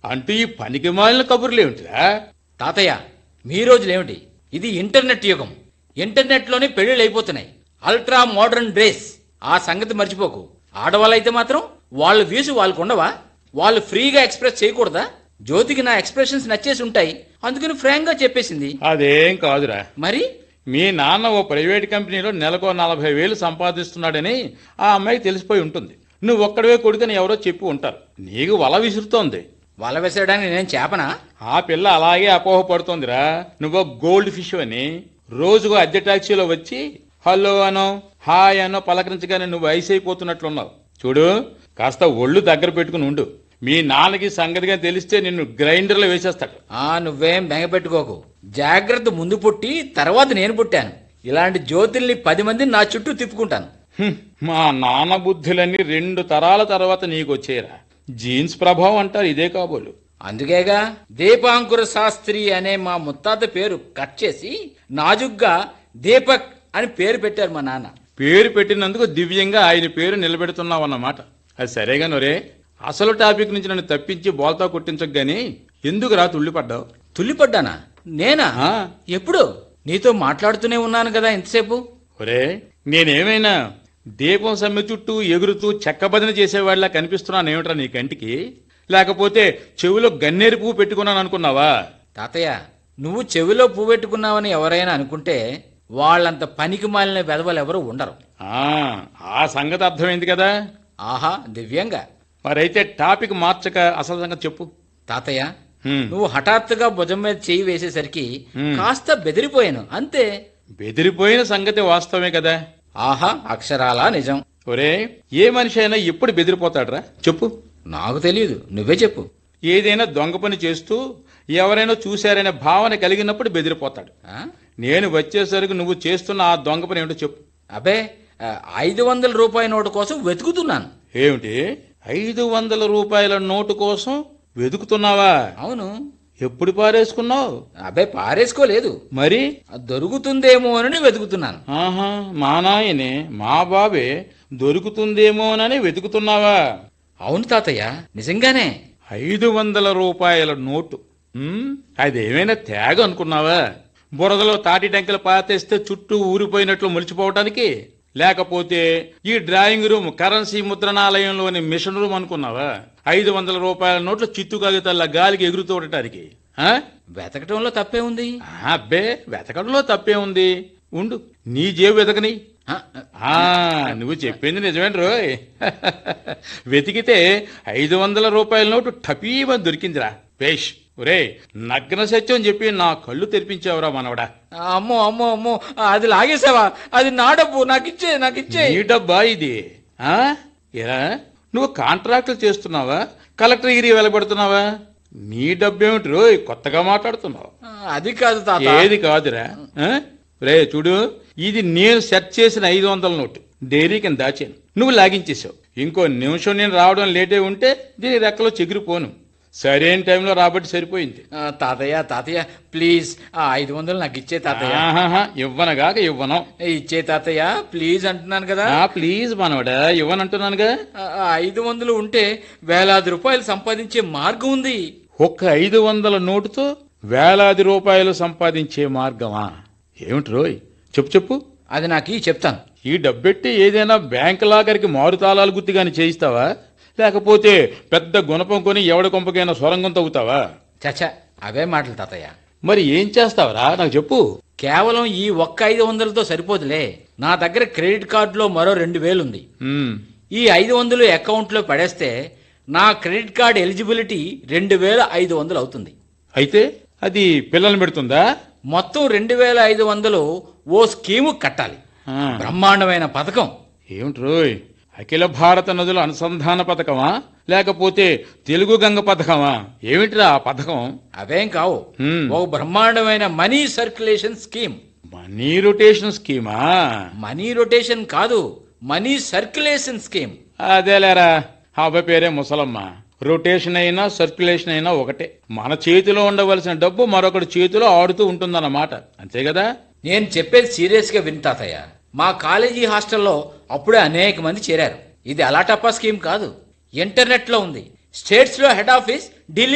అంటూ ఈ పనికి మాలిన కబుర్లు ఏమిటిరా తాతయ్య మీ రోజులేమిటి ఇది ఇంటర్నెట్ యుగం ఇంటర్నెట్లోనే పెళ్లిళ్ళు అయిపోతున్నాయి అల్ట్రా మోడర్న్ డ్రెస్ ఆ సంగతి మర్చిపోకు ఆడవాళ్ళైతే మాత్రం వాళ్ళ వ్యూస్ వాళ్ళకు ఉండవా వాళ్ళు ఫ్రీగా ఎక్స్ప్రెస్ చేయకూడదా జ్యోతికి నా ఎక్స్ప్రెషన్స్ నచ్చేసి ఉంటాయి అందుకని ఫ్రాంక్ గా చెప్పేసింది అదేం కాదురా మరి మీ నాన్న ఓ ప్రైవేట్ కంపెనీలో నెలకో నలభై వేలు సంపాదిస్తున్నాడని ఆ అమ్మాయికి తెలిసిపోయి ఉంటుంది నువ్వు ఒక్కడవే కొడుకని ఎవరో చెప్పి ఉంటారు నీకు వల విసురుతోంది వల వేసేయడానికి నేను చేపనా ఆ పిల్ల అలాగే అపోహపడుతోందిరా నువ్వు గోల్డ్ ఫిష్ అని రోజుకు అద్దె టాక్సీలో వచ్చి హలో అనో హాయ్ అనో పలకరించగానే నువ్వు ఐస్ అయిపోతున్నట్లున్నావు చూడు కాస్త ఒళ్ళు దగ్గర పెట్టుకుని ఉండు మీ నాన్నకి సంగతిగా తెలిస్తే నిన్ను గ్రైండర్లో వేసేస్తాడు ఆ నువ్వేం బెంగ పెట్టుకోకు జాగ్రత్త ముందు పుట్టి తర్వాత నేను పుట్టాను ఇలాంటి జ్యోతుల్ని పది మందిని నా చుట్టూ తిప్పుకుంటాను హ్మ్, మా నాన్న బుద్ధులన్నీ రెండు తరాల తర్వాత నీకు వచ్చేరా జీన్స్ ప్రభావం అంటారు ఇదే కాబోలు అందుకేగా దీపాంకుర శాస్త్రి అనే మా ముత్తాత పేరు కట్ చేసి నాజుగ్గా దీపక్ అని పేరు పెట్టారు మా నాన్న పేరు పెట్టినందుకు దివ్యంగా ఆయన పేరు నిలబెడుతున్నావు అన్నమాట అది సరేగా నొరే అసలు టాపిక్ నుంచి నన్ను తప్పించి బోల్తా కొట్టించకు గాని ఎందుకు రా తుళ్ళిపడ్డావు తుల్లిపడ్డానా నేనా ఆ. ఎప్పుడు నీతో మాట్లాడుతూనే ఉన్నాను కదా ఇంతసేపు ఒరే నేనేమైనా దీపం సమ్మె చుట్టూ ఎగురుతూ చెక్కబదిన చేసేవాళ్ళ కనిపిస్తున్నాను ఏమిట్రా నీ కంటికి లేకపోతే చెవిలో గన్నేరు పువ్వు పెట్టుకున్నాను అనుకున్నావా తాతయ్య నువ్వు చెవిలో పువ్వు పెట్టుకున్నావని ఎవరైనా అనుకుంటే వాళ్ళంత పనికి మాలిన వెధవలు ఎవరు ఉండరు ఆ ఆ సంగతి అర్థమైంది కదా ఆహా దివ్యంగా మరైతే టాపిక్ మార్చక అసలు సంగతి చెప్పు తాతయ్య హ్మ్. నువ్వు హఠాత్తుగా భుజం మీద చేయి వేసేసరికి హ్మ్. కాస్త బెదిరిపోయాను అంతే బెదిరిపోయిన సంగతి వాస్తవమే కదా ఆహా అక్షరాలా నిజం ఒరే ఏ మనిషి అయినా ఎప్పుడు బెదిరిపోతాడ్రా చెప్పు నాకు తెలియదు నువ్వే చెప్పు ఏదైనా దొంగ పని చేస్తూ ఎవరైనా చూశారనే భావన కలిగినప్పుడు బెదిరిపోతాడు ఆ? నేను వచ్చేసరికి నువ్వు చేస్తున్న ఆ దొంగ పని ఏమిటో చెప్పు అబే ఆ, ఐదు వందల రూపాయల నోటు కోసం వెతుకుతున్నాను ఏమిటి ఐదు వందల రూపాయల నోటు కోసం వెతుకుతున్నావా అవును ఎప్పుడు పారేసుకున్నావు అబే పారేసుకోలేదు మరి ఆ, దొరుకుతుందేమో అని వెతుకుతున్నాను ఆహా మా నాయనే మా బాబే దొరుకుతుందేమోనని వెతుకుతున్నావా అవును తాతయ్య నిజంగానే ఐదు వందల రూపాయల నోటు ఉమ్, అదేమైనా తేగ అనుకున్నావా బురదలో తాటి టెంకలు పాతేస్తే చుట్టూ ఊరిపోయినట్లు మొలిచిపోవటానికి లేకపోతే ఈ డ్రాయింగ్ రూమ్ కరెన్సీ ముద్రణాలయంలోని మిషన్ రూమ్ అనుకున్నావా ఐదు వందల రూపాయల నోట్లు చిత్తు కాగితాల గాలికి ఎగురుతూడటానికి ఆ? వెతకటంలో తప్పే ఉంది ఆ, అబ్బే వెతకడంలో తప్పే ఉంది ఉండు నీ జేబు వెతకని ఆ, ఆ నువ్వు చెప్పింది నిజమేంటి రోయ్ వెతికితే ఐదు వందల రూపాయల నోటు టపీమని దొరికిందిరా పేష్ ఒరే నగ్న సత్యం చెప్పి నా కళ్ళు తెరిపించావురా మనవడా అమ్మో అమ్మో అమ్మో అది లాగేసావా అది నా డబ్బు నాకు ఇచ్చే నాకు ఇచ్చే నీ డబ్బా ఇది ఆ ఏరా నువ్వు కాంట్రాక్టులు చేస్తున్నావా కలెక్టర్గిరి వెలబడుతున్నావా నీ డబ్బేమిటి రోయ్ కొత్తగా మాట్లాడుతున్నావు ఆ, అది కాదు తాత ఏది కాదురా ఆ? రే చూడు ఇది నేను సెట్ చేసిన ఐదు వందల నోటు డైరీ కింద దాచాను నువ్వు లాగించేశావు ఇంకో నిమిషం నేను రావడం లేటే ఉంటే దీని రెక్కలో చెగిరిపోను సరైన టైంలో రాబట్టి సరిపోయింది ఆ, తాతయ్య తాతయ్య ప్లీజ్ ఆ ఐదు వందలు నాకు ఇచ్చే తాతయ్య ఆహాహా, ఇవ్వనగాక ఇవ్వను ఇచ్చే తాతయ్య ప్లీజ్ అంటున్నాను కదా ఆ ప్లీజ్ మనవడా ఇవ్వనంటున్నానుగా ఆ, ఆ ఐదు వందలు ఉంటే వేలాది రూపాయలు సంపాదించే మార్గం ఉంది ఒక్క ఐదు వందల నోటుతో వేలాది రూపాయలు సంపాదించే మార్గమా ఏమిటి రోయ్ చెప్పు చెప్పు అది నాకు ఈ చెప్తాను ఈ డబ్బెట్టి ఏదైనా బ్యాంక్ లాగరికి మారుతాళాలు గుత్తి గాని చేయిస్తావా లేకపోతే పెద్ద గుణపం కొని ఎవడి కొంపకైనా సొరంగం తవ్వుతావా చచ్చా అవే మాటలు తాతయ్య మరి ఏం చేస్తావరా నాకు చెప్పు కేవలం ఈ ఒక్క ఐదు వందలతో సరిపోదులే నా దగ్గర క్రెడిట్ కార్డులో మరో రెండు వేలు ఉంది ఉమ్, ఈ ఐదు వందలు అకౌంట్లో పడేస్తే నా క్రెడిట్ కార్డ్ ఎలిజిబిలిటీ రెండు వేల ఐదు వందలు అవుతుంది అయితే అది పిల్లల్ని పెడుతుందా మొత్తం రెండు వేల ఐదు వందలు ఓ స్కీము కట్టాలి ఆ, బ్రహ్మాండమైన పథకం ఏమిటి రోయ్ అఖిల భారత నదుల అనుసంధాన పథకమా లేకపోతే తెలుగు గంగ పథకమా ఏమిటిరా ఆ పథకం అవేం కావు హ్మ్. ఓ బ్రహ్మాండమైన money circulation scheme money rotation స్కీమా మనీ రొటేషన్ కాదు మనీ సర్క్యులేషన్ స్కీమ్ అదేలేరా ఆ అబ్బాయి పేరే ముసలమ్మ రొటేషన్ అయినా సర్క్యులేషన్ అయినా ఒకటే మన చేతిలో ఉండవలసిన డబ్బు మరొకటి చేతిలో ఆడుతూ ఉంటుందన్నమాట అంతే కదా నేను చెప్పేది సీరియస్ గా వింటాతయ్య మా కాలేజీ హాస్టల్లో అప్పుడే అనేక మంది చేరారు ఇది అలాటప్పా స్కీమ్ కాదు ఇంటర్నెట్ లో ఉంది స్టేట్స్ లో హెడ్ ఆఫీస్ ఢిల్లీ